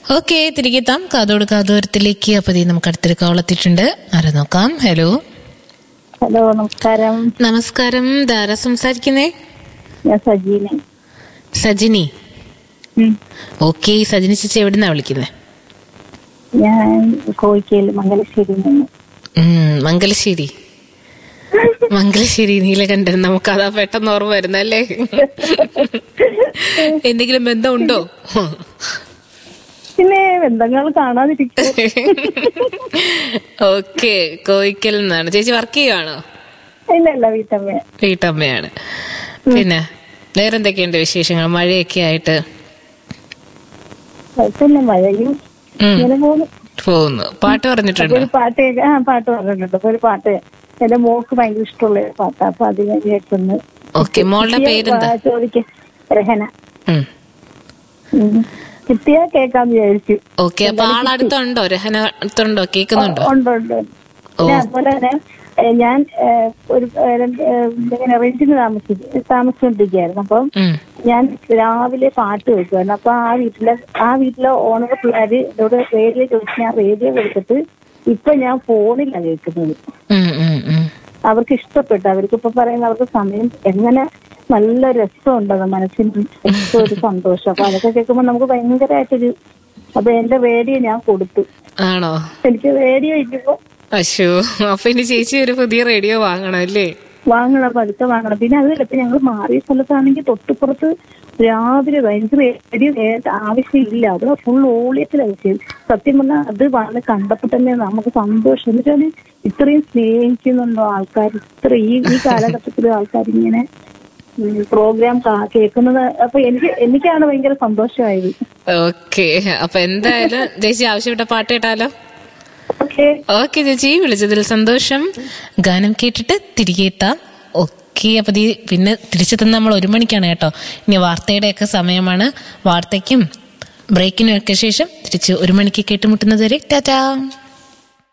Okay തിരികെ എത്താം കാതോട് കാതോരത്തിലേക്ക് അപ്പൊ ദേ നമുക്ക് അടുത്തൊരു കോളെത്തിയിട്ടുണ്ട് ആരാ നോക്കാം ഹലോ ഹലോ നമസ്കാരം നമസ്കാരം ധാരാ സംസാരിക്കുന്നേ ഞാൻ സജീന സജിനി ഉം. ഓക്കെ സജിനി ചേച്ചി എവിടുന്നാ വിളിക്കുന്നത് ഞാൻ കോഴിക്കയിൽ മംഗലശ്ശേരി നിന്ന് മംഗലശ്ശേരി മംഗലശ്ശേരി നീലകണ്ഠൻ നമുക്ക് അതാ പെട്ടെന്ന് ഓർമ്മ വരുന്നല്ലേ എന്തെങ്കിലും ബന്ധമുണ്ടോ പിന്നെ ബന്ധങ്ങൾ കാണാതിരിക്കും ഓക്കെ കോയിക്കൽ നിന്നാണ് ചേച്ചി വർക്ക് ചെയ്യുവാണോ ഇല്ല ഇല്ല വീട്ടമ്മ വീട്ടമ്മയാണ് പിന്നെ വേറെന്തൊക്കെയുണ്ട് വിശേഷങ്ങൾ മഴയൊക്കെ ആയിട്ട് കുഴപ്പമില്ല മഴയും ഉം, ഇങ്ങനെ പോകുന്നു പോകുന്നു പാട്ട് അപ്പൊ പറഞ്ഞിട്ടുണ്ടോ ഒരു പാട്ട് കേൾക്ക- ആ പാട്ട് പറഞ്ഞിട്ടുണ്ട് അപ്പൊ ഒരു പാട്ട് എന്റെ മോക്ക് ഭയങ്കര ഇഷ്ടമുള്ള ഒരു പാട്ടാ അപ്പൊ അത് ഞാൻ കേൾക്കുന്നു ഓക്കെ മോളുടെ പേരെന്താ ചോദിക്ക രഹന ഉം. ഉം. കിട്ടിയാ കേൾക്കാന്ന് വിചാരിച്ചു ഓക്കെ അപ്പൊ ആളടുത്തുണ്ടോ രഹന അടുത്തുണ്ടോ കേൾക്കുന്നുണ്ടോ ഉണ്ട് ഉണ്ട് പിന്നെ അതുപോലെ തന്നെ ഏ, ഞാൻ ഏ, ഒരു ഏ, രണ്ട്, ഏ, ഇങ്ങനെ റെന്റിന് താമസിച്ചു താമസിച്ചോണ്ടിരിക്കുകയായിരുന്നു അപ്പം ഉം. ഞാൻ രാവിലെ പാട്ട് വെക്കുമായിരുന്നു അപ്പൊ ആ വീട്ടിലെ ആ വീട്ടിലെ ഓണർ പിള്ളേര് എന്നോട് റേഡിയോ ചോദിച്ചു ഞാൻ റേഡിയോ കൊടുത്തിട്ട് ഇപ്പൊ ഞാൻ ഫോണിലാണ് കേൾക്കുന്നത് ഉം, ഉം, ഉം. അവർക്ക് ഇഷ്ടപ്പെട്ടു അവർക്ക് ഇപ്പൊ പറയുന്ന അവർക്ക് സമയം എങ്ങനെ നല്ല രസമുണ്ട് അത് മനസ്സിന് ഏറ്റവും ഒരു സന്തോഷം അപ്പൊ അതൊക്കെ കേൾക്കുമ്പോൾ നമുക്ക് ഭയങ്കരമായിട്ടൊരു അപ്പൊ എന്റെ റേഡിയോ ഞാൻ കൊടുത്തു ആണോ എനിക്ക് റേഡിയോ ഇല്ലപ്പോ അശോ അപ്പൊ ഇനി ചേച്ചി ഒരു പുതിയ റേഡിയോ വാങ്ങണം അല്ലേ വാങ്ങണം പതുക്കെ വാങ്ങണം പിന്നെ അത് ഇപ്പൊ ഞങ്ങൾ മാറിയ സ്ഥലത്താണെങ്കിൽ തൊട്ടുപുറത്ത് രാവിലെ ഭയങ്കര റേഡിയോ ആവശ്യമില്ല അത് ഫുൾ ഓളിയത്തിലാണ് വെച്ചത് സത്യം പറഞ്ഞാൽ അത് വന്ന് കണ്ടപ്പോ തന്നെ നമുക്ക് സന്തോഷം എന്ന് വെച്ചാല് ഇത്രയും സ്നേഹിക്കുന്നുണ്ടോ ആൾക്കാർ ഇത്ര ഈ ഈ കാലഘട്ടത്തിൽ ആൾക്കാർ ഇങ്ങനെ പ്രോഗ്രാം കേൾക്കുന്നത് അപ്പൊ എനിക്ക് എനിക്കാണ് ഭയങ്കര സന്തോഷമായത് ഓക്കെ അപ്പൊ എന്തായാലും ചേച്ചി ആവശ്യപ്പെട്ട പാട്ട് കേട്ടാലോ ഓക്കെ ഓക്കെ ചേച്ചി വിളിച്ചതിൽ സന്തോഷം ഗാനം കേട്ടിട്ട് തിരികെ എത്താം ഓക്കെ അപ്പൊ ദീ പിന്നെ തിരിച്ചെത്തുന്ന നമ്മൾ ഒരു മണിക്കാണ് കേട്ടോ ഇനി വാർത്തയുടെ ഒക്കെ സമയമാണ് വാർത്തയ്ക്കും ബ്രേക്കിനും ഒക്കെ ശേഷം തിരിച്ച് ഒരു മണിക്ക് കേട്ടുമുട്ടുന്നത് വരെ ടാറ്റാ